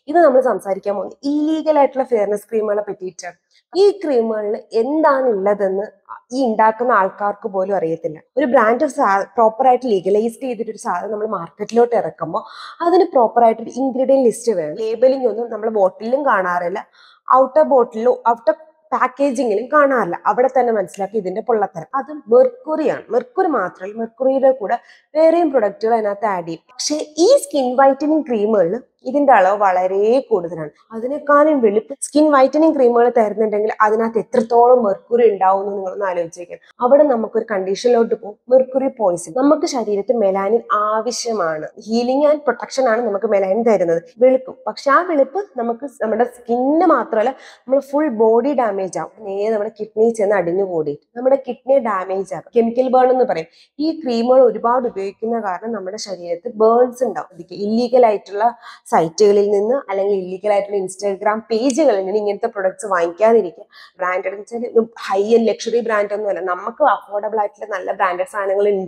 ഇത് നമ്മൾ സംസാരിക്കാൻ പോകുന്നത് ഇല്ലീഗൽ ആയിട്ടുള്ള ഫെയർനെസ് ക്രീമുകളെ പറ്റിയിട്ടാണ് ഈ ക്രീമുകളിൽ എന്താണ് ഉള്ളതെന്ന് ഈ ഉണ്ടാക്കുന്ന ആൾക്കാർക്ക് പോലും അറിയത്തില്ല ഒരു ബ്രാൻഡ് പ്രോപ്പർ ആയിട്ട് ലീഗലൈസ്ഡ് ചെയ്തിട്ട് ഒരു സാധനം നമ്മൾ മാർക്കറ്റിലോട്ട് ഇറക്കുമ്പോൾ അതിന് പ്രോപ്പർ ആയിട്ട് ഒരു ഇൻഗ്രീഡിയൻ ലിസ്റ്റ് വേണം ലേബലിംഗ് ഒന്നും നമ്മൾ ബോട്ടിലും കാണാറില്ല ഔട്ടർ ബോട്ടിലോ ഔട്ടർ പാക്കേജിങ്ങിലും കാണാറില്ല അവിടെ തന്നെ മനസ്സിലാക്കി ഇതിന്റെ പൊള്ളത്തരം അത് മെർക്കുറിയാണ് മെർക്കുറി മാത്രമല്ല മെർക്കുറിയുടെ കൂടെ വേറെയും പ്രൊഡക്റ്റുകൾ അതിനകത്ത് ആഡ് ചെയ്യും പക്ഷേ ഈ സ്കിൻ വൈറ്റനിങ് ക്രീമുകളിൽ ഇതിന്റെ അളവ് വളരെ കൂടുതലാണ് അതിനേക്കാളും വെളുപ്പ് സ്കിൻ വൈറ്റനിങ് ക്രീമുകൾ തരുന്നുണ്ടെങ്കിൽ അതിനകത്ത് എത്രത്തോളം മെർക്കുറി ഉണ്ടാവും എന്ന് നിങ്ങളൊന്ന് ആലോചിക്കുക അവിടെ നമുക്കൊരു കണ്ടീഷനിലോട്ട് പോകും മെർക്കുറി പോയിസൺ നമുക്ക് ശരീരത്തിൽ മെലാനിൻ ആവശ്യമാണ് ഹീലിംഗ് ആൻഡ് പ്രൊട്ടക്ഷൻ ആണ് നമുക്ക് മെലാനിൻ തരുന്നത് വെളുക്കും പക്ഷെ ആ വെളുപ്പ് നമുക്ക് നമ്മുടെ സ്കിന്നിന് മാത്രമല്ല നമ്മൾ ഫുൾ ബോഡി ഡാമേജ് ആവും നേരെ നമ്മുടെ കിഡ്നി ചെന്ന് അടിഞ്ഞു കൂടിയിട്ട് നമ്മുടെ കിഡ്നി ഡാമേജ് ആകും കെമിക്കൽ ബേൺ എന്ന് പറയും ഈ ക്രീമുകൾ ഒരുപാട് ഉപയോഗിക്കുന്ന കാരണം നമ്മുടെ ശരീരത്തിൽ ബേൺസ് ഉണ്ടാവും ഇല്ലീഗൽ ആയിട്ടുള്ള സൈറ്റുകളിൽ നിന്ന് അല്ലെങ്കിൽ ഇല്ലീഗൽ ആയിട്ടുള്ള ഇൻസ്റ്റാഗ്രാം പേജുകളിൽ നിന്ന് ഇങ്ങനത്തെ പ്രൊഡക്ട്സ് വാങ്ങിക്കാതിരിക്കുക ബ്രാൻഡഡ് എന്ന് വെച്ചാൽ ഹൈ ആൻഡ് ലക്ഷറി ബ്രാൻഡ് ഒന്നുമല്ല നമുക്ക് അഫോർഡബിൾ ആയിട്ടുള്ള നല്ല ബ്രാൻഡഡ് സാധനങ്ങൾ ഉണ്ട്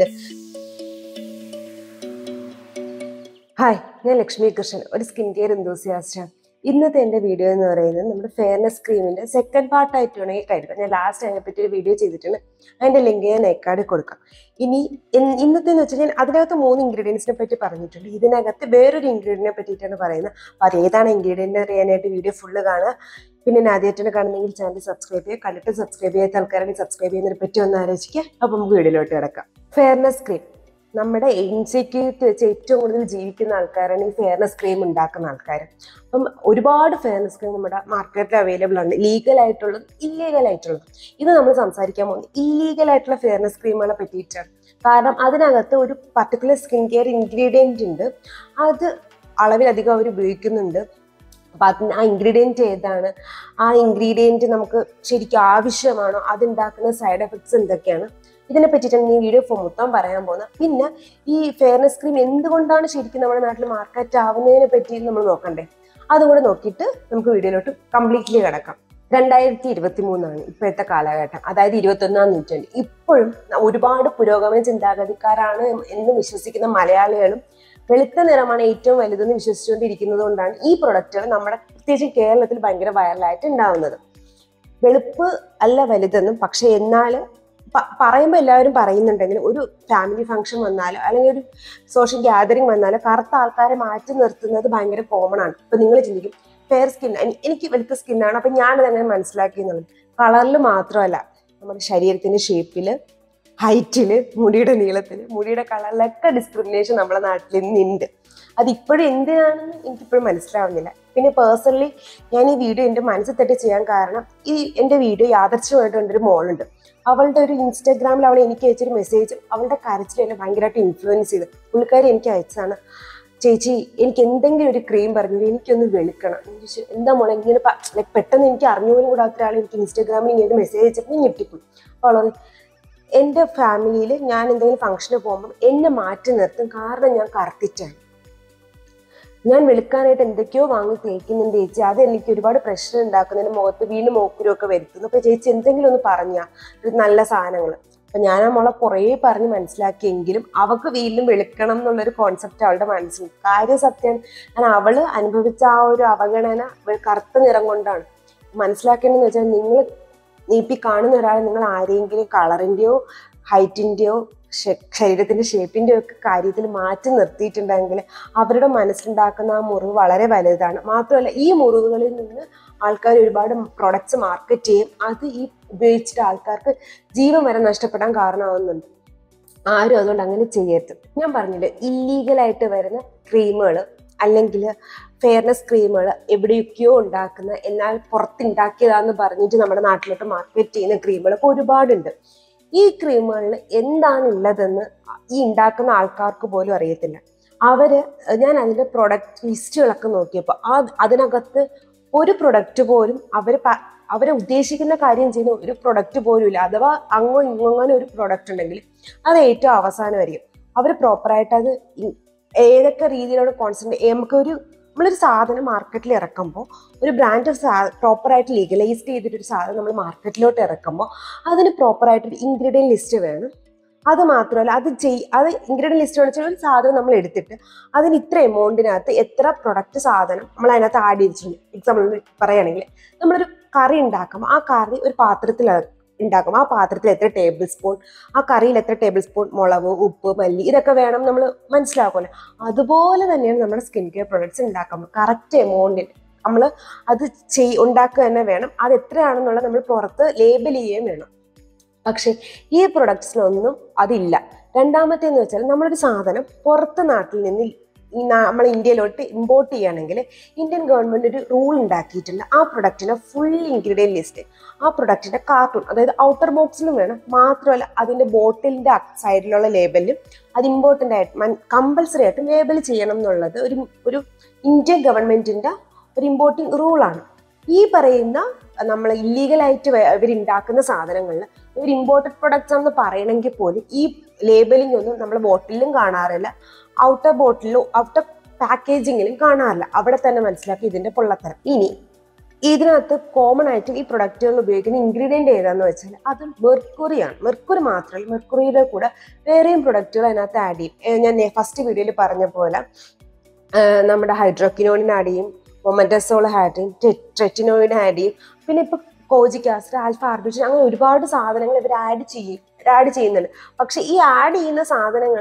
ഹായ് ഞാൻ ലക്ഷ്മി കൃഷ്ണൻ ഒരു സ്കിൻ കെയർ enthusiast-ആണ് ഇന്നത്തെ എൻ്റെ വീഡിയോ എന്ന് പറയുന്നത് നമ്മുടെ ഫെയർനെസ് ക്രീമിൻ്റെ സെക്കൻഡ് പാർട്ടായിട്ട് വേണമെങ്കിൽ കരുതാം ഞാൻ ലാസ്റ്റ് അതിനെപ്പറ്റി ഒരു വീഡിയോ ചെയ്തിട്ടുണ്ട് അതിൻ്റെ ലിങ്ക് ഞാൻ നെക്കാർഡിൽ കൊടുക്കാം ഇനി ഇൻ- ഇന്നത്തെ എന്ന് വെച്ചാൽ ഞാൻ അതിനകത്ത് മൂന്ന് ഇൻഗ്രീഡിയൻസിനെ പറ്റി പറഞ്ഞിട്ടുണ്ട് ഇതിനകത്ത് വേറൊരു ഇൻഗ്രീഡിയനെ പറ്റിയിട്ടാണ് പറയുന്നത് അപ്പോൾ അത് ഏതാണ് ഇൻഗ്രീഡിയൻ്റ് അറിയാനായിട്ട് വീഡിയോ ഫുള്ള് കാണുക പിന്നെ ഞാൻ ആദ്യമായിട്ടാണ് കാണുന്നെങ്കിൽ ചാനൽ സബ്സ്ക്രൈബ് ചെയ്യുക കണ്ടിട്ട് സബ്സ്ക്രൈബ് ചെയ്യാത്ത ആൾക്കാരാണെങ്കിൽ സബ്സ്ക്രൈബ് ചെയ്യുന്നതിനെ പറ്റി ഒന്ന് ആലോചിക്കുക അപ്പോൾ നമുക്ക് വീഡിയോയിലോട്ട് കിടക്കാം ഫെയർനെസ് ക്രീം നമ്മുടെ ഇൻസെക്യൂരിറ്റി വെച്ച് ഏറ്റവും കൂടുതൽ ജീവിക്കുന്ന ആൾക്കാരാണ് ഈ ഫെയർനെസ് ക്രീം ഉണ്ടാക്കുന്ന ആൾക്കാർ അപ്പം ഒരുപാട് ഫെയർനെസ് ക്രീം നമ്മുടെ മാർക്കറ്റിൽ അവൈലബിൾ ആണ് ലീഗൽ ആയിട്ടുള്ളതും ഇല്ലീഗൽ ആയിട്ടുള്ളതും ഇത് നമ്മൾ സംസാരിക്കാൻ പോകുന്നത് ഇല്ലീഗൽ ആയിട്ടുള്ള ഫെയർനെസ് ക്രീമുകളെ പറ്റിയിട്ടാണ് കാരണം അതിനകത്ത് ഒരു പർട്ടിക്കുലർ സ്കിൻ കെയർ ഇൻഗ്രീഡിയൻ്റ് ഉണ്ട് അത് അളവിലധികം അവർ ഉപയോഗിക്കുന്നുണ്ട് അപ്പം അതിന് ആ ഇൻഗ്രീഡിയൻറ്റ് ഏതാണ് ആ ഇൻഗ്രീഡിയൻറ്റ് നമുക്ക് ശരിക്കും ആവശ്യമാണോ അതുണ്ടാക്കുന്ന സൈഡ് എഫക്ട്സ് എന്തൊക്കെയാണ് ഇതിനെ പറ്റിയിട്ടാണ് ഈ വീഡിയോ മൊത്തം പറയാൻ പോകുന്നത് പിന്നെ ഈ ഫെയർനെസ് ക്രീം എന്തുകൊണ്ടാണ് ശരിക്കും നമ്മുടെ നാട്ടിൽ മാർക്കറ്റ് ആവുന്നതിനെ പറ്റി നമ്മൾ നോക്കണ്ടേ അതുകൂടെ നോക്കിയിട്ട് നമുക്ക് വീഡിയോയിലോട്ട് കംപ്ലീറ്റ്ലി കിടക്കാം രണ്ടായിരത്തി ഇരുപത്തി മൂന്നാണ് ഇപ്പോഴത്തെ കാലഘട്ടം അതായത് ഇരുപത്തൊന്നാം നൂറ്റാണ്ട് ഇപ്പോഴും ഒരുപാട് പുരോഗമന ചിന്താഗതിക്കാരാണ് എന്ന് വിശ്വസിക്കുന്ന മലയാളികളും വെളുത്ത നിറമാണ് ഏറ്റവും വലുതെന്ന് വിശ്വസിച്ചുകൊണ്ടിരിക്കുന്നത് കൊണ്ടാണ് ഈ പ്രൊഡക്റ്റുകൾ നമ്മുടെ പ്രത്യേകിച്ച് കേരളത്തിൽ ഭയങ്കര വൈറലായിട്ട് ഉണ്ടാവുന്നത് വെളുപ്പ് അല്ല വലുതെന്നും പക്ഷെ എന്നാൽ പറയുമ്പോൾ എല്ലാവരും പറയുന്നുണ്ടെങ്കിൽ ഒരു ഫാമിലി ഫംഗ്ഷൻ വന്നാലോ അല്ലെങ്കിൽ ഒരു സോഷ്യൽ ഗ്യാതറിംഗ് വന്നാലോ കറുത്ത ആൾക്കാരെ മാറ്റി നിർത്തുന്നത് ഭയങ്കര കോമൺ ആണ് ഇപ്പൊ നിങ്ങൾ ചിന്തിക്കും ഫെയർ സ്കിൻ എനിക്ക് വെളുത്ത സ്കിന്നാണ് അപ്പൊ ഞാനത് അങ്ങനെ മനസ്സിലാക്കി എന്നുള്ളത് കളറിൽ മാത്രമല്ല നമ്മുടെ ശരീരത്തിന്റെ ഷേപ്പില് ഹൈറ്റില് മുടിയുടെ നീളത്തില് മുടിയുടെ കളറിലൊക്കെ ഡിസ്ക്രിമിനേഷൻ നമ്മുടെ നാട്ടിൽ ഇന്നുണ്ട് അത് ഇപ്പോഴും എന്തിനാണെന്ന് എനിക്കിപ്പോഴും മനസ്സിലാവുന്നില്ല പിന്നെ പേഴ്സണലി ഞാൻ ഈ വീഡിയോ എൻ്റെ മനസ്സിൽ തട്ടി ചെയ്യാൻ കാരണം ഈ എൻ്റെ വീഡിയോ യാദർച്ഛമായിട്ട് എൻ്റെ ഒരു മോളുണ്ട് അവളുടെ ഒരു ഇൻസ്റ്റാഗ്രാമിൽ അവൾ എനിക്ക് അയച്ചൊരു മെസ്സേജ് അവളുടെ കരച്ചിൽ എന്നെ ഭയങ്കരമായിട്ട് ഇൻഫ്ലുവൻസ് ചെയ്തു പുള്ളിക്കാരി എനിക്ക് അയച്ചതാണ് ചേച്ചി എനിക്ക് എന്തെങ്കിലും ഒരു ക്രീം പറഞ്ഞു എനിക്കൊന്ന് വെളുക്കണം ഞാൻ ചോദിച്ചു, എന്താ മോളെ ഇങ്ങനെ ലൈക്ക് പെട്ടെന്ന് എനിക്ക് അറിഞ്ഞുപോലും കൂടാത്ത ഒരാൾ എനിക്ക് ഇൻസ്റ്റാഗ്രാമിൽ ഇങ്ങനെ മെസ്സേജ് അയച്ചപ്പോൾ ഞാൻ ഞെട്ടിപ്പോയി അപ്പോൾ അവൾ പറഞ്ഞു, എൻ്റെ ഫാമിലിയിൽ ഞാൻ എന്തെങ്കിലും ഫംഗ്ഷന് പോകുമ്പോൾ എന്നെ മാറ്റി നിർത്തും കാരണം ഞാൻ കറുത്തിട്ടാണ് ഞാൻ വെളുക്കാനായിട്ട് എന്തൊക്കെയോ വാങ്ങി തേക്കുന്നുണ്ട് ചേച്ചി അത് എനിക്ക് ഒരുപാട് പ്രശ്നം ഉണ്ടാക്കുന്നതിന് മുഖത്ത് വീണ്ടും മോക്കുരും ഒക്കെ വരുത്തുന്നു അപ്പൊ ചേച്ചി എന്തെങ്കിലും ഒന്ന് പറഞ്ഞാ ഒരു നല്ല സാധനങ്ങൾ അപ്പൊ ഞാൻ ആ മോളെ കുറേ പറഞ്ഞ് മനസ്സിലാക്കിയെങ്കിലും അവക്ക് വീണ്ടും വെളുക്കണം എന്നുള്ളൊരു കോൺസെപ്റ്റ് അവളുടെ മനസ്സിൽ കാര്യം സത്യം കാരണം അവള് അനുഭവിച്ച ആ ഒരു അവഗണന വെ- കറുത്ത നിറം കൊണ്ടാണ് മനസ്സിലാക്കേണ്ടതെന്ന് വെച്ചാൽ നിങ്ങൾ നീപ്പി കാണുന്ന ഒരാളെ നിങ്ങൾ ആരെങ്കിലും കളറിന്റെയോ ഹൈറ്റിന്റെയോ ശരീരത്തിന്റെ ഷേപ്പിന്റെയോ ഒക്കെ കാര്യത്തിൽ മാറ്റി നിർത്തിയിട്ടുണ്ടെങ്കിൽ അവരുടെ മനസ്സിലുണ്ടാക്കുന്ന ആ മുറിവ് വളരെ വലുതാണ് മാത്രമല്ല ഈ മുറിവുകളിൽ നിന്ന് ആൾക്കാർ ഒരുപാട് പ്രൊഡക്ട്സ് മാർക്കറ്റ് ചെയ്യും അത് ഈ ഉപയോഗിച്ചിട്ട് ആൾക്കാർക്ക് ജീവൻ വരെ നഷ്ടപ്പെടാൻ കാരണമാവുന്നുണ്ട് ആരും അതുകൊണ്ട് അങ്ങനെ ചെയ്യരുത് ഞാൻ പറഞ്ഞില്ലേ ഇല്ലീഗലായിട്ട് വരുന്ന ക്രീമുകൾ അല്ലെങ്കിൽ ഫെയർനെസ് ക്രീമുകൾ എവിടെയൊക്കെയോ ഉണ്ടാക്കുന്ന എന്നാൽ പുറത്തുണ്ടാക്കിയതാന്ന് പറഞ്ഞിട്ട് നമ്മുടെ നാട്ടിലോട്ട് മാർക്കറ്റ് ചെയ്യുന്ന ക്രീമുകളൊക്കെ ഒരുപാടുണ്ട് ഈ ക്രീമുകളിൽ എന്താണ് ഉള്ളതെന്ന് ഈ ഉണ്ടാക്കുന്ന ആൾക്കാർക്ക് പോലും അറിയത്തില്ല അവര് ഞാൻ അതിന്റെ പ്രൊഡക്റ്റ് ലിസ്റ്റുകളൊക്കെ നോക്കിയപ്പോൾ ആ അതിനകത്ത് ഒരു പ്രൊഡക്റ്റ് പോലും അവർ അവരെ ഉദ്ദേശിക്കുന്ന കാര്യം ചെയ്യുന്ന ഒരു പ്രൊഡക്റ്റ് പോലും ഇല്ല അഥവാ അങ്ങോ ഇങ്ങനെ ഒരു പ്രൊഡക്റ്റ് ഉണ്ടെങ്കിൽ അത് ഏറ്റവും അവസാനമായിരിക്കും അവർ പ്രോപ്പറായിട്ട് അത് ഇ- ഏതൊക്കെ രീതിയിലാണ് കോൺസെൻട്രേറ്റ് നമുക്കൊരു നമ്മളൊരു സാധനം മാർക്കറ്റിൽ ഇറക്കുമ്പോൾ ഒരു ബ്രാൻഡ് പ്രോപ്പറായിട്ട് ലീഗലൈസ്ഡ് ചെയ്തിട്ട് ഒരു സാധനം നമ്മൾ മാർക്കറ്റിലോട്ട് ഇറക്കുമ്പോൾ അതിന് പ്രോപ്പറായിട്ട് ഒരു ഇൻഗ്രീഡിയൻ ലിസ്റ്റ് വേണം അത് മാത്രമല്ല അത് ചെയ് അത് ഇൻഗ്രീഡിയൻ ലിസ്റ്റ് വെച്ചാൽ ഒരു സാധനം നമ്മൾ എടുത്തിട്ട് അതിന് ഇത്ര എമൗണ്ടിനകത്ത് എത്ര പ്രൊഡക്റ്റ് സാധനം നമ്മൾ അതിനകത്ത് ആഡ് ചെയ്തിട്ടുണ്ട് എക്സാമ്പിൾ പറയുകയാണെങ്കിൽ നമ്മളൊരു കറി ഉണ്ടാക്കും ആ കറി ഒരു പാത്രത്തിൽ ഉണ്ടാക്കും ആ പാത്രത്തിൽ എത്ര ടേബിൾ സ്പൂൺ ആ കറിയിൽ എത്ര ടേബിൾ സ്പൂൺ മുളക് ഉപ്പ് മല്ലി ഇതൊക്കെ വേണം നമ്മൾ മനസ്സിലാക്കുമല്ലോ അതുപോലെ തന്നെയാണ് നമ്മുടെ സ്കിൻ കെയർ പ്രൊഡക്ട്സ് ഉണ്ടാക്കുമ്പോൾ കറക്റ്റ് എമൗണ്ടിൽ നമ്മൾ അത് ചെയ് ഉണ്ടാക്കുക തന്നെ വേണം അത് എത്രയാണെന്നുള്ളത് നമ്മൾ പുറത്ത് ലേബൽ ചെയ്യുകയും വേണം പക്ഷേ ഈ പ്രൊഡക്ട്സിലൊന്നും അതില്ല രണ്ടാമത്തേന്ന് വെച്ചാൽ നമ്മളൊരു സാധനം പുറത്ത് നാട്ടിൽ നിന്ന് ഈ നാ- നമ്മൾ ഇന്ത്യയിലോട്ട് ഇമ്പോർട്ട് ചെയ്യുകയാണെങ്കിൽ ഇന്ത്യൻ ഗവൺമെന്റ് ഒരു റൂൾ ഉണ്ടാക്കിയിട്ടുണ്ട് ആ പ്രൊഡക്റ്റിന്റെ ഫുൾ ഇൻഗ്രീഡിയൻ ലിസ്റ്റ് ആ പ്രൊഡക്റ്റിന്റെ കാർട്ടൂൺ അതായത് ഔട്ടർ ബോക്സിലും വേണം മാത്രമല്ല അതിന്റെ ബോട്ടിലിന്റെ സൈഡിലുള്ള ലേബലിലും അത് ഇമ്പോർട്ടൻ്റ് ആയിട്ട് കമ്പൽസറി ആയിട്ട് ലേബൽ ചെയ്യണം എന്നുള്ളത് ഒരു ഒരു ഇന്ത്യൻ ഗവൺമെന്റിന്റെ ഒരു ഇമ്പോർട്ടിംഗ് റൂളാണ് ഈ പറയുന്ന നമ്മൾ ഇല്ലീഗലായിട്ട് ഇവരുണ്ടാക്കുന്ന സാധനങ്ങളിൽ ഇവർ ഇമ്പോർട്ടഡ് പ്രൊഡക്ട്സ് ആണെന്ന് പറയണമെങ്കിൽ പോലും ഈ ലേബലിംഗ് ഒന്നും നമ്മൾ ബോട്ടിലും കാണാറില്ല ഔട്ടർ ബോട്ടിലും ഔട്ടർ പാക്കേജിങ്ങിലും കാണാറില്ല അവിടെ തന്നെ മനസ്സിലാക്കി ഇതിന്റെ പൊള്ളത്തരം ഇനി ഇതിനകത്ത് കോമൺ ആയിട്ട് ഈ പ്രൊഡക്റ്റുകൾ ഉപയോഗിക്കുന്ന ഇൻഗ്രീഡിയൻ്റ് ഏതാന്ന് വെച്ചാൽ അത് മെർക്കുറിയാണ് മെർക്കുറി മാത്രമല്ല മെർക്കുറിയുടെ കൂടെ വേറെയും പ്രൊഡക്റ്റുകൾ അതിനകത്ത് ആഡ് ചെയ്യും ഏ, ഞാൻ ഫസ്റ്റ് വീഡിയോയിൽ പറഞ്ഞ പോലെ ആ, നമ്മുടെ ഹൈഡ്രോക്കിനോണിൻ ആഡ് ചെയ്യും മൊമൻറ്റസോൾ ആഡ് ചെയ്യും ട്രെറ്റിനോയിൻ ആഡ് ചെയ്യും പിന്നെ ഇപ്പൊ കോജിക് ആസിഡ് ആൽഫ ആർബിഷൻ അങ്ങനെ ഒരുപാട് സാധനങ്ങൾ ഇവർ ആഡ് ചെയ്യും ആഡ് ചെയ്യുന്നുണ്ട് പക്ഷെ ഈ ആഡ് ചെയ്യുന്ന സാധനങ്ങൾ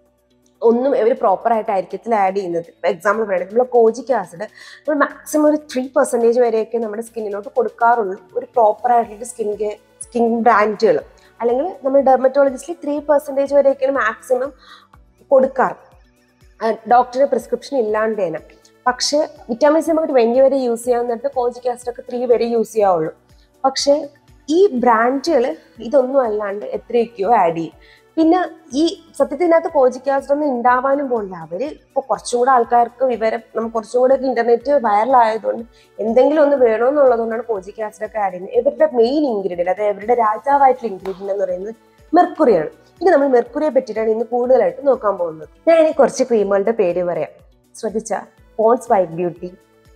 ഒന്നും ഇവർ പ്രോപ്പർ ആയിട്ടായിരിക്കത്തില്ല ആഡ് ചെയ്യുന്നത് ഇപ്പൊ എക്സാമ്പിൾ പറയുന്നത് നമ്മൾ കോജിക് ആസിഡ് നമ്മൾ മാക്സിമം ഒരു ത്രീ പെർസെൻറ്റേജ് വരെയൊക്കെ നമ്മുടെ സ്കിന്നിലോട്ട് കൊടുക്കാറുള്ളൂ ഒരു പ്രോപ്പർ ആയിട്ടുള്ള സ്കിൻ കെയർ സ്കിൻ ബ്രാൻഡുകൾ അല്ലെങ്കിൽ നമ്മൾ ഡെർമറ്റോളജിസ്റ്റിൽ ത്രീ പെർസെൻറ്റേജ് വരെയൊക്കെയാണ് മാക്സിമം കൊടുക്കാറ് ഡോക്ടറുടെ പ്രിസ്ക്രിപ്ഷൻ ഇല്ലാണ്ട് തന്നെ പക്ഷേ വിറ്റാമിൻ സി നമുക്ക് ട്വൻറ്റി വരെ യൂസ് ചെയ്യാവുന്നിട്ട് കോജിക് ആസിഡ് ഒക്കെ ത്രീ വരെ യൂസ് ചെയ്യാവുള്ളൂ പക്ഷേ ഈ ബ്രാൻഡുകൾ ഇതൊന്നും അല്ലാണ്ട് എത്രയൊക്കെയോ ആഡ് ചെയ്യും പിന്നെ ഈ സത്യത്തിനകത്ത് കോജിക് ആസിഡ് ഒന്നും ഉണ്ടാവാനും പോകില്ല അവര് ഇപ്പോൾ കുറച്ചും കൂടെ ആൾക്കാർക്ക് വിവരം നമുക്ക് കുറച്ചും കൂടെ ഇന്റർനെറ്റ് വൈറലായതുകൊണ്ട് എന്തെങ്കിലും ഒന്ന് വേണമെന്നുള്ളതുകൊണ്ടാണ് കോജിക് ആസിഡ് ഒക്കെ ആഡ് ചെയ്യുന്നത് ഇവരുടെ മെയിൻ ഇൻഗ്രീഡിയൻറ്റ് അതായത് ഇവരുടെ രാജാവായിട്ടുള്ള ഇൻഗ്രീഡിയൻറ്റ് എന്ന് പറയുന്നത് മെർക്കുറിയാണ് ഇനി നമ്മൾ മെർക്കുറിയെ പറ്റിയിട്ടാണ് ഇന്ന് കൂടുതലായിട്ട് നോക്കാൻ പോകുന്നത് ഞാൻ ഇനി കുറച്ച് ക്രീമുകളുടെ പേര് പറയാം ശ്രദ്ധിച്ച പോൺസ് വൈറ്റ് ബ്യൂട്ടി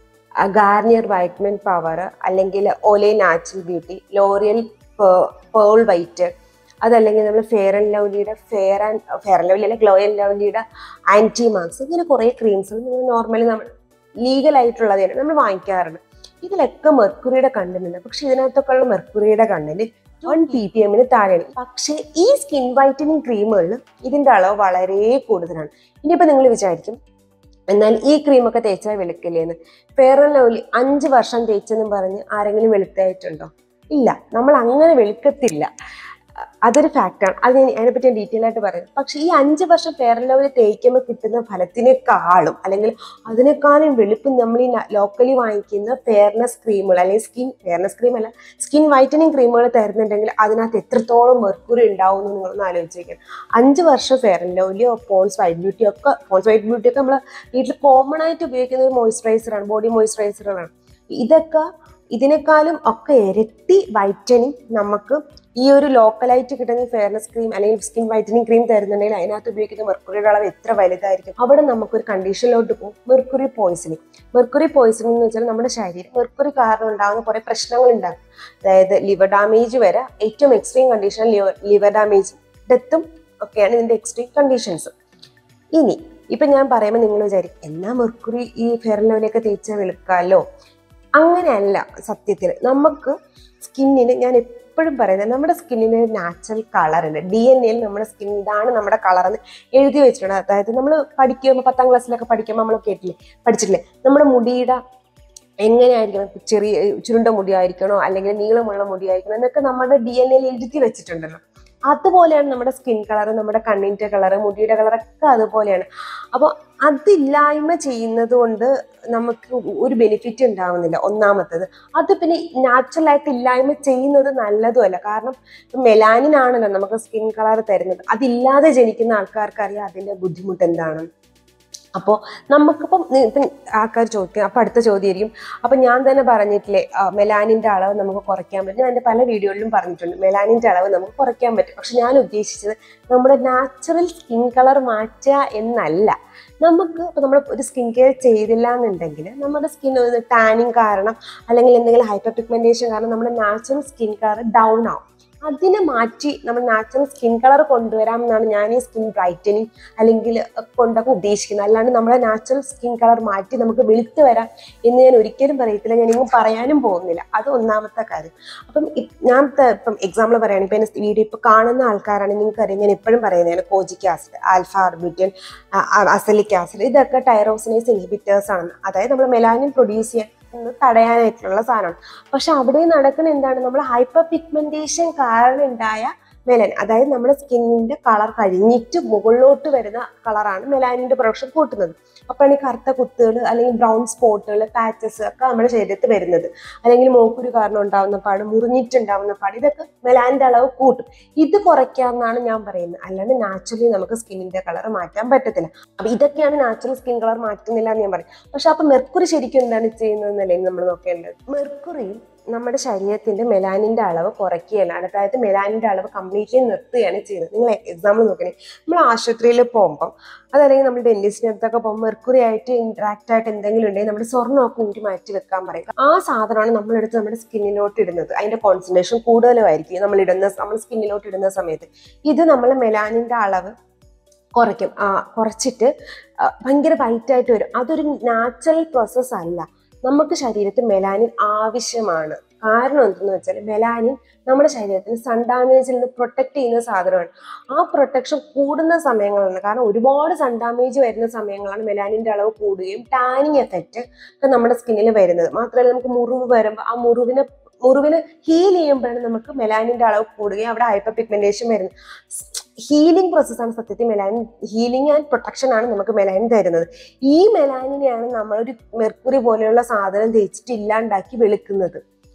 ഗാർണിയർ വൈറ്റ്മെൻ പവർ അല്ലെങ്കിൽ Olay natural beauty L'Oreal pearl white അതല്ലെങ്കിൽ നമ്മൾ ഫെയർ ആൻഡ് ലവ്ലിയുടെ fair and fair and lovely അല്ലെ ഗ്ലോ ആൻഡ് ലവ്ലിയുടെ ആൻറ്റി മാർക്സ് ഇങ്ങനെ കുറേ ക്രീംസ് നമ്മൾ നോർമലി നമ്മൾ ലീഗൽ ആയിട്ടുള്ളത് തന്നെ നമ്മൾ വാങ്ങിക്കാറുണ്ട് ഇതിലൊക്കെ മെർക്കുറിയുടെ കണ്ടന്റ് ഉണ്ട് പക്ഷെ ഇതിനകത്തൊക്കെ ഉള്ള മെർക്കുറിയുടെ കണ്ടന്റ് വൺ പി പി എമ്മിന് താഴെയാണ് പക്ഷേ ഈ സ്കിൻ വൈറ്റനിങ് ക്രീമുകളിൽ ഇതിന്റെ അളവ് വളരെ കൂടുതലാണ് ഇനിയിപ്പോൾ നിങ്ങൾ വിചാരിക്കും എന്നാൽ ഈ ക്രീമൊക്കെ തേച്ചാൽ വെളുക്കില്ലേന്ന് ഫെയർ ആൻഡ് ലവ്ലി അഞ്ച് വർഷം തേച്ചെന്നും പറഞ്ഞ് ആരെങ്കിലും വെളുത്തായിട്ടുണ്ടോ ഇല്ല നമ്മൾ അങ്ങനെ വെളുക്കത്തില്ല അ- അതൊരു ഫാക്റ്റാണ് അത് ഞാൻ അതിനെപ്പറ്റി ഞാൻ ഡീറ്റെയിൽ ആയിട്ട് പറയാം പക്ഷെ ഈ അഞ്ച് വർഷം ഫെയർ ആൻഡ് ലവ്ലി തേക്കുമ്പോൾ കിട്ടുന്ന ഫലത്തിനേക്കാളും അല്ലെങ്കിൽ അതിനേക്കാളും വെളുപ്പ് നമ്മൾ ഈ ലോക്കലി വാങ്ങിക്കുന്ന ഫെയർനെസ് ക്രീമുകൾ അല്ലെങ്കിൽ സ്കിൻ ഫെയർനെസ് ക്രീം അല്ല സ്കിൻ വൈറ്റനിങ് ക്രീമുകൾ തരുന്നുണ്ടെങ്കിൽ അതിനകത്ത് എത്രത്തോളം മെർക്കുറി ഉണ്ടാവും എന്ന് നിങ്ങളൊന്ന് ആലോചിക്കണം അഞ്ച് വർഷം ഫെയർ ആൻഡ് ലവ്ലിയോ പോൺസ് വൈറ്റ് ബ്യൂട്ടി ഒക്കെ പോൺസ് വൈറ്റ് ബ്യൂട്ടി ഒക്കെ നമ്മൾ വീട്ടിൽ കോമൺ ആയിട്ട് ഉപയോഗിക്കുന്ന ഒരു മോയ്സ്ചറൈസറാണ് ബോഡി മോയ്സ്ചറൈസറുകളാണ് ഇതൊക്കെ ഇതിനേക്കാളും ഒക്കെ ഇരട്ടി വൈറ്റനിങ് നമുക്ക് ഈ ഒരു ലോക്കലായിട്ട് കിട്ടുന്ന ഫെയർനെസ് ക്രീം അല്ലെങ്കിൽ സ്കിൻ വൈറ്റനിങ് ക്രീം തരുന്നുണ്ടെങ്കിൽ അതിനകത്ത് ഉപയോഗിക്കുന്ന മെർക്കുറിയുടെ അളവ് എത്ര വലുതായിരിക്കും അവിടെ നമുക്കൊരു കണ്ടീഷനിലോട്ട് പോകും മെർക്കുറി പോയിസണിങ് മെർക്കുറി പോയിസണിങ് എന്ന് വെച്ചാൽ നമ്മുടെ ശരീരം മെർക്കുറി കാരണം ഉണ്ടാകുന്ന കുറേ പ്രശ്നങ്ങൾ ഉണ്ടാകും അതായത് ലിവർ ഡാമേജ് വരെ ഏറ്റവും extreme condition liver liver damage ഡെത്തും ഒക്കെയാണ് ഇതിന്റെ എക്സ്ട്രീം കണ്ടീഷൻസ് ഇനി ഇപ്പൊ ഞാൻ പറയുമ്പോൾ നിങ്ങൾ വിചാരിക്കും എന്നാ മെർക്കുറി ഈ ഫെയർ ലെവലൊക്കെ തേച്ചാൽ വെളുക്കാമല്ലോ അങ്ങനെയല്ല സത്യത്തിൽ നമുക്ക് സ്കിന്നിന് ഞാൻ എപ്പോഴും പറയുന്നത് നമ്മുടെ സ്കിന്നിന് ഒരു നാച്ചുറൽ കളർ ഉണ്ട് ഡി എൻ എയിൽ നമ്മുടെ സ്കിൻ ഇതാണ് നമ്മുടെ കളർ എന്ന് എഴുതി വെച്ചിട്ടുണ്ട് അതായത് നമ്മൾ പഠിക്കുമ്പോൾ പത്താം ക്ലാസ്സിലൊക്കെ പഠിക്കുമ്പോൾ നമ്മൾ കേട്ടില്ലേ പഠിച്ചിട്ടില്ലേ നമ്മുടെ മുടിയുടെ എങ്ങനെയായിരിക്കണം ഇപ്പൊ ചെറിയ ചുരുണ്ട മുടിയായിരിക്കണോ അല്ലെങ്കിൽ നീളമുള്ള മുടിയായിരിക്കണോ എന്നൊക്കെ നമ്മുടെ ഡി എൻ എയിൽ എഴുതി വെച്ചിട്ടുണ്ടല്ലോ അതുപോലെയാണ് നമ്മുടെ സ്കിൻ കളർ നമ്മുടെ കണ്ണിന്റെ കളർ മുടിയുടെ കളറൊക്കെ അതുപോലെയാണ് അപ്പോൾ അതില്ലായ്മ ചെയ്യുന്നത് കൊണ്ട് നമുക്ക് ഒരു ബെനിഫിറ്റ് ഉണ്ടാവുന്നില്ല ഒന്നാമത്തത് അത് പിന്നെ നാച്ചുറൽ ആയിട്ട് ഇല്ലായ്മ ചെയ്യുന്നത് നല്ലതുമല്ല കാരണം മെലാനിൻ ആണല്ലോ നമുക്ക് സ്കിൻ കളർ തരുന്നത് അതില്ലാതെ ജനിക്കുന്ന ആൾക്കാർക്ക് അറിയാം അതിന്റെ ബുദ്ധിമുട്ട് എന്താണ് അപ്പോൾ നമുക്കിപ്പം നി- ഇപ്പം ആൾക്കാർ ചോദിക്കും അപ്പം അടുത്ത ചോദ്യമായിരിക്കും അപ്പം ഞാൻ തന്നെ പറഞ്ഞിട്ടില്ലേ ആ, മെലാനിൻ്റെ അളവ് നമുക്ക് കുറയ്ക്കാൻ പറ്റും ഞാൻ എൻ്റെ പല വീഡിയോയിലും പറഞ്ഞിട്ടുണ്ട് മെലാനിൻ്റെ അളവ് നമുക്ക് കുറയ്ക്കാൻ പറ്റും പക്ഷെ ഞാൻ ഉദ്ദേശിച്ചത് നമ്മുടെ നാച്ചുറൽ സ്കിൻ കളർ മാറ്റുക എന്നല്ല നമുക്ക് ഇപ്പം നമ്മൾ ഒരു സ്കിൻ കെയർ ചെയ്തില്ല എന്നുണ്ടെങ്കിൽ നമ്മുടെ സ്കിൻ ടാനിങ് കാരണം അല്ലെങ്കിൽ എന്തെങ്കിലും ഹൈപ്പർ പിഗ്മെൻറ്റേഷൻ കാരണം നമ്മുടെ നാച്ചുറൽ സ്കിൻ കളർ ഡൗൺ ആവും അതിനെ മാറ്റി നമ്മൾ നാച്ചുറൽ സ്കിൻ കളർ കൊണ്ടുവരാം എന്നാണ് ഞാൻ ഈ സ്കിൻ ബ്രൈറ്റനിങ് അല്ലെങ്കിൽ കൊണ്ടൊക്കെ ഉദ്ദേശിക്കുന്നത് അല്ലാണ്ട് നമ്മുടെ നാച്ചുറൽ സ്കിൻ കളർ മാറ്റി നമുക്ക് വെളുത്ത് വരാം എന്ന് ഞാൻ ഒരിക്കലും പറയത്തില്ല ഞാൻ ഇങ്ങും പറയാനും പോകുന്നില്ല അത് ഒന്നാമത്തെ കാര്യം അപ്പം ഇ- ഞാൻ ത- ഇപ്പം എക്സാമ്പിൾ പറയുകയാണ് ഇപ്പം എന്നെ വീഡിയോ ഇപ്പോൾ കാണുന്ന ആൾക്കാരാണ് നിങ്ങൾക്ക് അറിയാം ഞാൻ എപ്പോഴും പറയുന്നതാണ് kojic acid alpha arbutin azelaic acid ഇതൊക്കെ ടൈറോസിനേസ് ഇൻഹിബിറ്റേഴ്സ് ആണ് അതായത് നമ്മൾ മെലാനിൻ പ്രൊഡ്യൂസ് ചെയ്യാൻ ഒന്ന് തടയാനായിട്ടുള്ള സാധനമാണ് പക്ഷെ അവിടെ നടക്കുന്ന എന്താണ് നമ്മൾ ഹൈപ്പർ പിഗ്മെന്റേഷൻ കാരണം ഉണ്ടായ മെലൻ അതായത് നമ്മുടെ സ്കിന്നിന്റെ കളർ കഴിഞ്ഞിട്ട് മുകളിലോട്ട് വരുന്ന കളറാണ് മെലാനിന്റെ പ്രൊഡക്ഷൻ കൂട്ടുന്നത് അപ്പോഴാണ് ഈ കറുത്ത കുത്തുകൾ അല്ലെങ്കിൽ ബ്രൗൺ സ്പോട്ടുകൾ പാച്ചസ് ഒക്കെ നമ്മുടെ ശരീരത്തിൽ വരുന്നത് അല്ലെങ്കിൽ മോക്കുരു കാരണം ഉണ്ടാവുന്ന പാട് മുറിഞ്ഞിട്ടുണ്ടാവുന്ന പാട് ഇതൊക്കെ മെലാനിന്റെ അളവ് കൂട്ടും ഇത് കുറയ്ക്കാമെന്നാണ് ഞാൻ പറയുന്നത് അല്ലാണ്ട് നാച്ചുറലി നമുക്ക് സ്കിന്നിന്റെ കളർ മാറ്റാൻ പറ്റത്തില്ല അപ്പൊ ഇതൊക്കെയാണ് നാച്ചുറൽ സ്കിൻ കളർ മാറ്റുന്നില്ല എന്ന് ഞാൻ പറയും പക്ഷെ അപ്പൊ മെർക്കുറി ശരിക്കും എന്താണ് ചെയ്യുന്നതെന്നല്ലേ നമ്മൾ നോക്കേണ്ടത് മെർക്കുറിയും നമ്മുടെ ശരീരത്തിന്റെ മെലാനിന്റെ അളവ് കുറയ്ക്കുകയാണ് അതായത് മെലാനിന്റെ അളവ് കംപ്ലീറ്റ്ലി നിർത്തുകയാണ് ചെയ്യുന്നത് നിങ്ങൾ എക്സാമ്പിൾ നോക്കണേ നമ്മൾ ആശുപത്രിയിൽ പോകുമ്പോൾ അതല്ലെങ്കിൽ നമ്മൾ ഡെന്റിസ്റ്റിന്റെ അടുത്തൊക്കെ പോകുമ്പോൾ മെർക്കുറി ആയിട്ട് ഇന്ററാക്ട് ആയിട്ട് എന്തെങ്കിലും ഉണ്ടെങ്കിൽ നമ്മുടെ സ്വർണ്ണമൊക്കെ ഊരി മാറ്റി വെക്കാൻ പറയും ആ സാധനമാണ് നമ്മളെടുത്ത് നമ്മുടെ സ്കിന്നിലോട്ട് ഇടുന്നത് അതിന്റെ കോൺസെൻട്രേഷൻ കൂടുതലുമായിരിക്കും നമ്മൾ ഇടുന്ന നമ്മൾ സ്കിന്നിലോട്ട് ഇടുന്ന സമയത്ത് ഇത് നമ്മൾ മെലാനിന്റെ അളവ് കുറയ്ക്കും ആ കുറച്ചിട്ട് ആ, ഭയങ്കര വൈറ്റ് ആയിട്ട് വരും അതൊരു നാച്ചുറൽ പ്രോസസ്സ് അല്ല നമുക്ക് ശരീരത്തിൽ മെലാനിൻ ആവശ്യമാണ് കാരണം എന്തെന്ന് വെച്ചാൽ മെലാനിൻ നമ്മുടെ ശരീരത്തിന് സൺ ഡാമേജിൽ നിന്ന് പ്രൊട്ടക്ട് ചെയ്യുന്ന സാധനമാണ് ആ പ്രൊട്ടക്ഷൻ കൂടുന്ന സമയങ്ങളാണ് കാരണം ഒരുപാട് സൺ ഡാമേജ് വരുന്ന സമയങ്ങളാണ് മെലാനിന്റെ അളവ് കൂടുകയും ടാനിങ് എഫക്റ്റ് ഒക്കെ നമ്മുടെ സ്കിന്നിൽ വരുന്നത് മാത്രമല്ല നമുക്ക് മുറിവ് വരുമ്പോൾ ആ മുറിവിനെ മുറിവിന് ഹീൽ ചെയ്യുമ്പോഴാണ് നമുക്ക് മെലാനിന്റെ അളവ് കൂടുകയും അവിടെ ഹൈപ്പർ പിഗ്മെന്റേഷൻ വരുന്നത് ഹീലിംഗ് പ്രോസസ്സാണ് സത്യത്തിൽ മെലാനിൻ ഹീലിംഗ് ആൻഡ് പ്രൊട്ടക്ഷൻ ആണ് നമുക്ക് മെലാനിൻ തരുന്നത് ഈ മെലാനിനെയാണ് നമ്മളൊരു മെർക്കുറി പോലെയുള്ള സാധനം തേച്ചിട്ട് ഇല്ലാണ്ടാക്കി വെളുക്കുന്നത്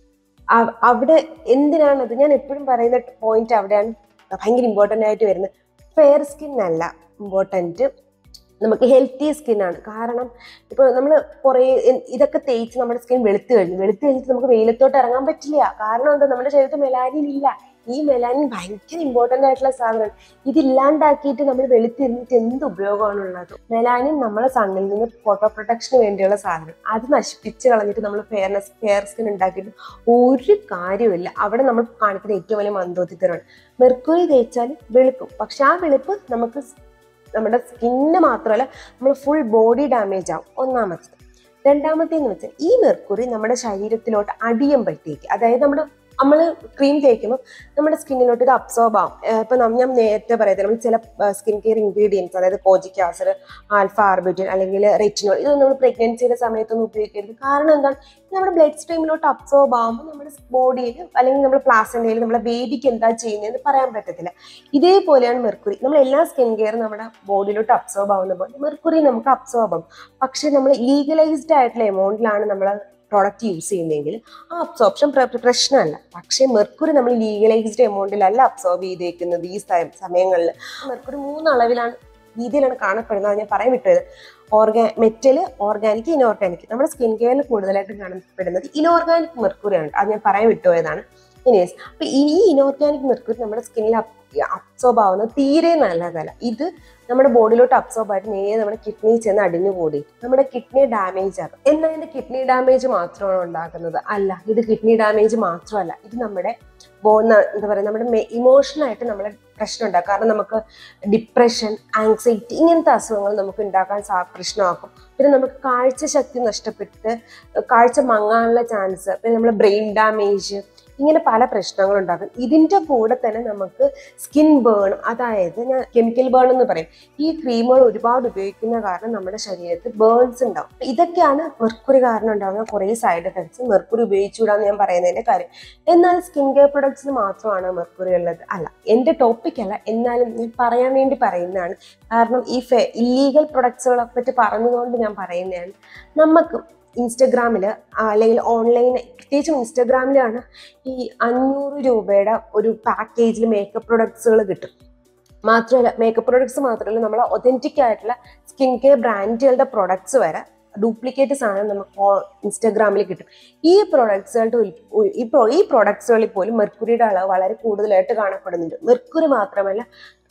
അവ- അവിടെ എന്തിനാണത് ഞാൻ എപ്പോഴും പറയുന്ന പോയിന്റ് അവിടെയാണ് ഭയങ്കര ഇമ്പോർട്ടൻ്റ് ആയിട്ട് വരുന്നത് ഫെയർ സ്കിൻ അല്ല ഇമ്പോർട്ടൻറ്റ് നമുക്ക് ഹെൽത്തി സ്കിന്നാണ് കാരണം ഇപ്പോൾ നമ്മൾ കുറേ എ- ഇതൊക്കെ തേച്ച് നമ്മുടെ സ്കിൻ വെളുത്ത് കഴിഞ്ഞു വെളുത്ത് കഴിഞ്ഞിട്ട് നമുക്ക് വെയിലത്തോട്ട് ഇറങ്ങാൻ പറ്റില്ല കാരണം എന്താ നമ്മുടെ ശരീരത്തിൽ മെലാനിൻ ഇല്ല ഈ മെലാനിൻ ഭയങ്കര ഇമ്പോർട്ടൻ്റ് ആയിട്ടുള്ള സാധനമാണ് ഇതില്ലാണ്ടാക്കിയിട്ട് നമ്മൾ വെളുത്തിരുന്നിട്ട് എന്ത് ഉപയോഗമാണുള്ളത് മെലാനിൻ നമ്മളെ സണ്ണിൽ നിന്ന് ഫോട്ടോ പ്രൊട്ടക്ഷന് വേണ്ടിയുള്ള സാധനം അത് നശിപ്പിച്ച് കളഞ്ഞിട്ട് നമ്മൾ ഫെയർനെസ് ഫെയർ സ്കിൻ ഉണ്ടാക്കിയിട്ട് ഒരു കാര്യമില്ല അവിടെ നമ്മൾ കാണിക്കുന്ന ഏറ്റവും വലിയ മന്ദോത്തിത്തരമാണ് മെർക്കുറി തേച്ചാൽ വെളുക്കും പക്ഷെ ആ വെളുപ്പ് നമുക്ക് സ് നമ്മുടെ സ്കിന്ന് മാത്രമല്ല നമ്മൾ ഫുൾ ബോഡി ഡാമേജ് ആവും ഒന്നാമത്തത് രണ്ടാമത്തേന്ന് വെച്ചാൽ ഈ മെർക്കുറി നമ്മുടെ ശരീരത്തിലോട്ട് അടിയുമ്പോഴത്തേക്ക് അതായത് നമ്മുടെ നമ്മൾ ക്രീം തേക്കുമ്പോൾ നമ്മുടെ സ്കിന്നിലോട്ട് ഇത് അബ്സോർബ് ആവും ഏഹ് ഇപ്പൊ നം- ഞാൻ നേരത്തെ പറയത്തില്ല നമ്മൾ ചില സ്കിൻ കെയർ ഇൻഗ്രീഡിയൻസ് അതായത് കോജിക് ആസിഡ് ആൽഫ ആർബിറ്റിൻ അല്ലെങ്കിൽ റെറ്റിനോൾ ഇതൊന്നും നമ്മൾ പ്രഗ്നൻസിയുടെ സമയത്തൊന്നും ഉപയോഗിക്കരുത് കാരണം എന്താണ് ഇത് നമ്മുടെ ബ്ലഡ് സ്ട്രീമിലോട്ട് അബ്സോർബ് ആകുമ്പോൾ നമ്മുടെ ബോഡിയിൽ അല്ലെങ്കിൽ നമ്മുടെ പ്ലാസൻ്റെയിൽ നമ്മുടെ ബേബിക്ക് എന്താ ചെയ്യുന്നതെന്ന് പറയാൻ പറ്റത്തില്ല ഇതേപോലെയാണ് മെർക്കുറി നമ്മൾ എല്ലാ സ്കിൻ കെയറും നമ്മുടെ ബോഡിയിലോട്ട് അബ്സോർബ് ആവുന്ന പോലെ മെർക്കുറി നമുക്ക് അബ്സോർബ് ആവും പക്ഷെ നമ്മൾ ലീഗലൈസ്ഡ് ആയിട്ടുള്ള എമൗണ്ടിലാണ് നമ്മൾ പ്രോഡക്റ്റ് യൂസ് ചെയ്യുന്നതെങ്കിൽ ആ അബ്സോർപ്ഷൻ പ്രശ്നമല്ല പക്ഷേ മെർക്കുറി നമ്മൾ ലീഗലൈസ്ഡ് എമൗണ്ടിലല്ല അബ്സോർബ് ചെയ്തേക്കുന്നത് ഈ സ- സമയങ്ങളിൽ മെർക്കുറി മൂന്ന് അളവിലാണ് രീതിയിലാണ് കാണപ്പെടുന്നത് അത് ഞാൻ പറയാൻ വിട്ടത് ഓർഗാ മെറ്റൽ ഓർഗാനിക് ഇനോർഗാനിക് നമ്മുടെ സ്കിൻ കെയറിൽ കൂടുതലായിട്ടും കാണപ്പെടുന്നത് ഇനോർഗാനിക് മെർക്കുറിയാണ് അത് ഞാൻ പറയാൻ വിട്ടുപോയതാണ് ഇനിയേഴ്സ് അപ്പൊ ഈ ഇനോർഗാനിക് മെർക്കുറി നമ്മുടെ സ്കിന്നിൽ അബ്സോർബ് ആവുന്നത് തീരെ നല്ലതല്ല ഇത് നമ്മുടെ ബോഡിയിലോട്ട് അബ്സോർബ് ആയിട്ട് നേരെ നമ്മുടെ കിഡ്നി ചെന്ന് അടിഞ്ഞു കൂടി നമ്മുടെ കിഡ്നി ഡാമേജ് ആകും എന്നാൽ ഇതിന്റെ കിഡ്നി ഡാമേജ് മാത്രമാണ് ഉണ്ടാക്കുന്നത് അല്ല ഇത് കിഡ്നി ഡാമേജ് മാത്രമല്ല ഇത് നമ്മുടെ ബോന്ന എന്താ പറയുക നമ്മുടെ ഇമോഷണലായിട്ട് നമ്മളെ പ്രശ്നം ഉണ്ടാക്കും കാരണം നമുക്ക് ഡിപ്രഷൻ ആങ്സൈറ്റി ഇങ്ങനത്തെ അസുഖങ്ങൾ നമുക്ക് ഉണ്ടാക്കാൻ സാ പ്രശ്നമാക്കും പിന്നെ നമുക്ക് കാഴ്ച ശക്തി നഷ്ടപ്പെട്ട് കാഴ്ച മങ്ങാനുള്ള ചാൻസ് പിന്നെ നമ്മൾ ബ്രെയിൻ ഡാമേജ് ഇങ്ങനെ പല പ്രശ്നങ്ങളും ഉണ്ടാക്കും ഇതിന്റെ കൂടെ തന്നെ നമുക്ക് സ്കിൻ ബേൺ അതായത് ഞാൻ കെമിക്കൽ ബേൺ എന്ന് പറയും ഈ ക്രീമുകൾ ഒരുപാട് ഉപയോഗിക്കുന്ന കാരണം നമ്മുടെ ശരീരത്തിൽ ബേൺസ് ഉണ്ടാവും ഇതൊക്കെയാണ് മെർക്കുറി കാരണം ഉണ്ടാകുന്ന കുറേ സൈഡ് എഫക്ട്സ് മെർക്കുറി ഉപയോഗിച്ചുകൂടാന്ന് ഞാൻ പറയുന്നതിന്റെ കാര്യം എന്നാൽ സ്കിൻ കെയർ പ്രൊഡക്ട്സിന് മാത്രമാണ് മെർക്കുറി ഉള്ളത് അല്ല എൻ്റെ ടോപ്പിക് അല്ല എന്നാലും ഞാൻ പറയാൻ വേണ്ടി പറയുന്നതാണ് കാരണം ഈ ഫെ ഇല്ലീഗൽ പ്രൊഡക്ട്സുകളെ പറ്റി പറഞ്ഞതുകൊണ്ട് ഞാൻ പറയുന്നതാണ് നമുക്ക് ഇൻസ്റ്റഗ്രാമിൽ അല്ലെങ്കിൽ ഓൺലൈൻ പ്രത്യേകിച്ചും ഇൻസ്റ്റഗ്രാമിലാണ് ഈ അഞ്ഞൂറ് രൂപയുടെ ഒരു പാക്കേജിൽ മേക്കപ്പ് പ്രൊഡക്ട്സുകൾ കിട്ടും മാത്രമല്ല മേക്കപ്പ് പ്രൊഡക്ട്സ് മാത്രമല്ല നമ്മൾ ഒതൻറ്റിക് ആയിട്ടുള്ള സ്കിൻ കെയർ ബ്രാൻഡുകളുടെ പ്രൊഡക്ട്സ് വരെ ഡ്യൂപ്ലിക്കേറ്റ് സാധനം നമുക്ക് ഇൻസ്റ്റാഗ്രാമിൽ കിട്ടും ഈ പ്രൊഡക്ട്സുകളുടെ ഉൽ- ഈ പ്രൊ ഈ പ്രൊഡക്ട്സുകളിൽ പോലും മെർക്കുറിയുടെ അളവ് വളരെ കൂടുതലായിട്ട് കാണപ്പെടുന്നുണ്ട് മെർക്കുറി മാത്രമല്ല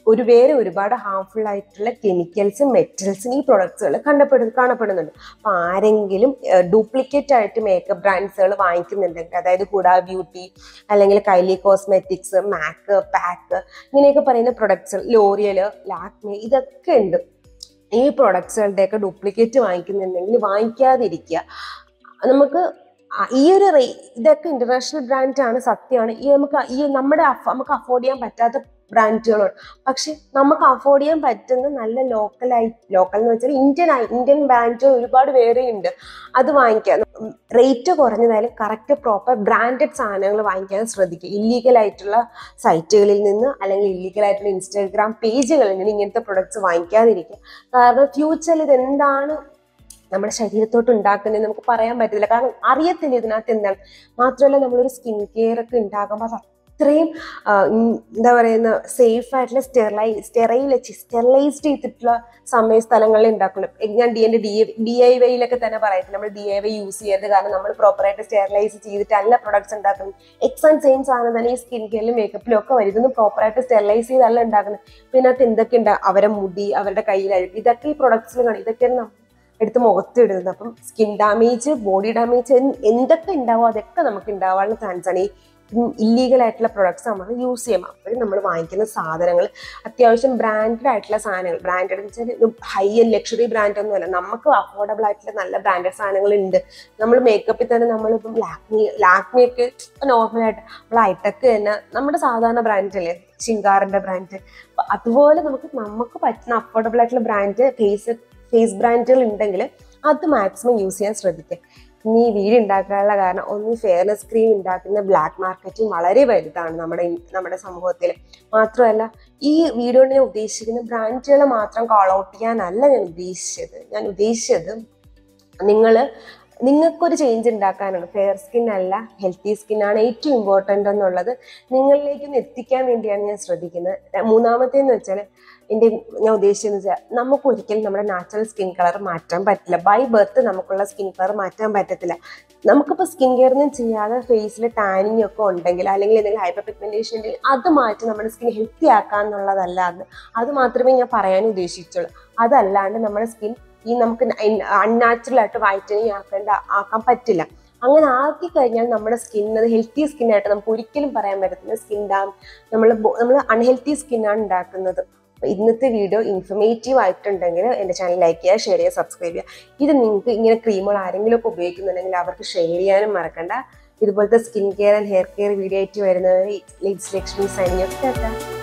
ഒരു വേറെ ഒരുപാട് ഹാർംഫുൾ ആയിട്ടുള്ള കെമിക്കൽസും മെറ്റൽസും ഈ പ്രൊഡക്ട്സുകൾ കണ്ടപ്പെടു കാണപ്പെടുന്നുണ്ട് അപ്പൊ ആരെങ്കിലും ഡ്യൂപ്ലിക്കേറ്റ് ആയിട്ട് മേക്കപ്പ് ബ്രാൻഡ്സുകൾ വാങ്ങിക്കുന്നുണ്ടെങ്കിൽ അതായത് കൂടാ ബ്യൂട്ടി അല്ലെങ്കിൽ കൈലി കോസ്മെറ്റിക്സ് മാക്ക് പാക്ക് ഇങ്ങനെയൊക്കെ പറയുന്ന പ്രൊഡക്ട്സ് ലോറിയൽ ലാക്മി ഇതൊക്കെ ഉണ്ട് ഈ പ്രൊഡക്ട്സുകളുടെയൊക്കെ ഡ്യൂപ്ലിക്കേറ്റ് വാങ്ങിക്കുന്നുണ്ടെങ്കിൽ വാങ്ങിക്കാതിരിക്കുക നമുക്ക് ആ- ഈ ഒരു റേ ഇതൊക്കെ ഇന്റർനാഷണൽ ബ്രാൻഡാണ് സത്യമാണ് ഈ നമുക്ക് ഈ നമ്മുടെ അഫ- നമുക്ക് അഫോർഡ് ചെയ്യാൻ പറ്റാത്ത ബ്രാൻഡുകളുണ്ട് പക്ഷെ നമുക്ക് അഫോർഡ് ചെയ്യാൻ പറ്റുന്ന നല്ല ലോക്കലായി ലോക്കൽ എന്ന് വെച്ചാൽ ഇന്ത്യൻ ആയി ഇന്ത്യൻ ബ്രാൻഡ് ഒരുപാട് വേറെയുണ്ട് അത് വാങ്ങിക്കാം റേറ്റ് കുറഞ്ഞതായാലും കറക്റ്റ് പ്രോപ്പർ ബ്രാൻഡഡ് സാധനങ്ങൾ വാങ്ങിക്കാൻ ശ്രദ്ധിക്കുക ഇല്ലീഗൽ ആയിട്ടുള്ള സൈറ്റുകളിൽ നിന്ന് അല്ലെങ്കിൽ ഇല്ലീഗൽ ആയിട്ടുള്ള ഇൻസ്റ്റാഗ്രാം പേജുകളിൽ നിന്ന് ഇങ്ങനത്തെ പ്രൊഡക്ട്സ് വാങ്ങിക്കാതിരിക്കുക കാരണം ഫ്യൂച്ചറിൽ ഇത് എന്താണ് നമ്മുടെ ശരീരത്തോട്ട് ഉണ്ടാക്കുന്നത് നമുക്ക് പറയാൻ പറ്റില്ല കാരണം അറിയത്തില്ല ഇതിനകത്ത് എന്താണ് മാത്രമല്ല നമ്മളൊരു സ്കിൻ കെയർ ഒക്കെ ഉണ്ടാക്കുമ്പോൾ അത് അത്രയും ആ, ഉം, എന്താ പറയുന്ന സേഫ് ആയിട്ടുള്ള സ്റ്റെറലൈ സ്റ്റെറൈൽ സ്റ്റെറിലൈസ്ഡ് ചെയ്തിട്ടുള്ള സമയ സ്ഥലങ്ങളിൽ ഉണ്ടാക്കുള്ളൂ ഞാൻ ഡി എൻ്റെ ഡി ഡി ഐ വൈയിലൊക്കെ തന്നെ പറയത്തില്ല നമ്മൾ ഡി ഐ വൈ യൂസ് ചെയ്യരുത് കാരണം നമ്മൾ പ്രോപ്പറായിട്ട് സ്റ്റെറിലൈസ് ചെയ്തിട്ടല്ല പ്രൊഡക്ട്സ് ഉണ്ടാക്കുന്നത് എക്സ് ആൻഡ് സെയിം സാധനം തന്നെ ഈ സ്കിൻ കെയറിലും മേക്കപ്പിലും ഒക്കെ വരും ഇതൊന്നും പ്രോപ്പറായിട്ട് സ്റ്റെറിലൈസ് ചെയ്തല്ല ഉണ്ടാക്കുന്നത് പിന്നെ അതിനകത്ത് എന്തൊക്കെ ഉണ്ട് അവരെ മുടി അവരുടെ കയ്യിലായിരിക്കും ഇതൊക്കെ ഈ പ്രൊഡക്ട്സിൽ കാണും ഇതൊക്കെയാണ് നമ്മ- എടുത്ത് മുഖത്തിടുന്നത് അപ്പം സ്കിൻ ഡാമേജ് ബോഡി ഡാമേജ് എന്തൊക്കെ ഉണ്ടാവോ അതൊക്കെ നമുക്ക് ഉണ്ടാവാനുള്ള ചാൻസ് ആണ് ഈ ഇല്ലീഗൽ ആയിട്ടുള്ള പ്രൊഡക്ട്സ് നമ്മൾ യൂസ് ചെയ്യാം അപ്പോഴും നമ്മൾ വാങ്ങിക്കുന്ന സാധനങ്ങൾ അത്യാവശ്യം ബ്രാൻഡഡ് ആയിട്ടുള്ള സാധനങ്ങൾ ബ്രാൻഡഡ് എന്ന് വെച്ചാൽ ഹൈ എൻഡ് ലക്ഷറി ബ്രാൻഡ് ഒന്നുമല്ല നമുക്ക് അഫോർഡബിൾ ആയിട്ടുള്ള നല്ല ബ്രാൻഡഡ് സാധനങ്ങൾ ഉണ്ട് നമ്മൾ മേക്കപ്പിൽ തന്നെ നമ്മളിപ്പം ലാക്മി ലാക്മിയൊക്കെ നോർമലായിട്ട് നമ്മൾ ഐടെക് തന്നെ നമ്മുടെ സാധാരണ ബ്രാൻഡ് അല്ലേ ശിങ്കാറിന്റെ ബ്രാൻഡ് അപ്പൊ അതുപോലെ നമുക്ക് നമുക്ക് പറ്റുന്ന അഫോർഡബിൾ ആയിട്ടുള്ള ബ്രാൻഡ് ഫേസ് ഫേസ് ബ്രാൻഡുകൾ ഉണ്ടെങ്കിൽ അത് മാക്സിമം യൂസ് ചെയ്യാൻ ശ്രദ്ധിക്കുക ഇനി ഈ വീട് ഉണ്ടാക്കാനുള്ള കാരണം ഒന്ന് ഫെയർനെസ് ക്രീം ഉണ്ടാക്കുന്ന ബ്ലാക്ക് മാർക്കറ്റും വളരെ വലുതാണ് നമ്മുടെ ഇൻ- നമ്മുടെ സമൂഹത്തിൽ മാത്രമല്ല ഈ വീഡിയോ കൊണ്ട് ഞാൻ ഉദ്ദേശിക്കുന്ന ബ്രാൻഡുകളെ മാത്രം കോൾ ഔട്ട് ചെയ്യാനല്ല ഞാൻ ഉദ്ദേശിച്ചത് ഞാൻ ഉദ്ദേശിച്ചത് നിങ്ങൾ നിങ്ങൾക്കൊരു ചേഞ്ച് ഉണ്ടാക്കാനാണ് ഫെയർ സ്കിൻ അല്ല ഹെൽത്തി സ്കിൻ ആണ് ഏറ്റവും ഇമ്പോർട്ടൻ്റ് എന്നുള്ളത് നിങ്ങളിലേക്ക് ഒന്ന് എത്തിക്കാൻ വേണ്ടിയാണ് ഞാൻ ശ്രദ്ധിക്കുന്നത് ര- മൂന്നാമത്തേന്ന് വെച്ചാൽ എൻ്റെ ഞാൻ ഉദ്ദേശിച്ചതെന്ന് വെച്ചാൽ നമുക്ക് ഒരിക്കലും നമ്മുടെ നാച്ചുറൽ സ്കിൻ കളർ മാറ്റാൻ പറ്റില്ല ബൈ ബർത്ത് നമുക്കുള്ള സ്കിൻ കളർ മാറ്റാൻ പറ്റത്തില്ല നമുക്കിപ്പോൾ സ്കിൻ കെയറൊന്നും ചെയ്യാതെ ഫേസിൽ ടാനിങ് ഒക്കെ ഉണ്ടെങ്കിൽ അല്ലെങ്കിൽ എന്തെങ്കിലും ഹൈപ്പർ പിഗ്മെന്റേഷൻ ഉണ്ടെങ്കിൽ അത് മാറ്റി നമ്മുടെ സ്കിൻ ഹെൽത്തി ആക്കാന്നുള്ളതല്ലാതെ അത് മാത്രമേ ഞാൻ പറയാൻ ഉദ്ദേശിച്ചുള്ളൂ അതല്ലാണ്ട് നമ്മുടെ സ്കിൻ ഈ നമുക്ക് അൺനാച്ചുറൽ ആയിട്ട് വൈറ്റനിങ് ആക്കേണ്ട ആക്കാൻ പറ്റില്ല അങ്ങനെ ആക്കി കഴിഞ്ഞാൽ നമ്മുടെ സ്കിൻ അത് ഹെൽത്തി സ്കിൻ ആയിട്ട് നമുക്ക് ഒരിക്കലും പറയാൻ പറ്റത്തില്ല സ്കിൻ ഡാം നമ്മൾ നമ്മൾ അൺഹെൽത്തി സ്കിന്നാണ് ഉണ്ടാക്കുന്നത് അപ്പൊ ഇന്നത്തെ വീഡിയോ ഇൻഫർമേറ്റീവ് ആയിട്ടുണ്ടെങ്കിൽ എൻ്റെ ചാനൽ ലൈക്ക് ചെയ്യുക ഷെയർ ചെയ്യുക സബ്സ്ക്രൈബ് ചെയ്യുക ഇത് നിങ്ങൾക്ക് ഇങ്ങനെ ക്രീമുകൾ ആരെങ്കിലും ഒക്കെ ഉപയോഗിക്കുന്നുണ്ടെങ്കിൽ അവർക്ക് ഷെയർ ചെയ്യാനും മറക്കണ്ട ഇതുപോലത്തെ skin care and hair care video ആയിട്ട് വരുന്നത് ലക്ഷ്മി സൈനിങ് ഒക്കെ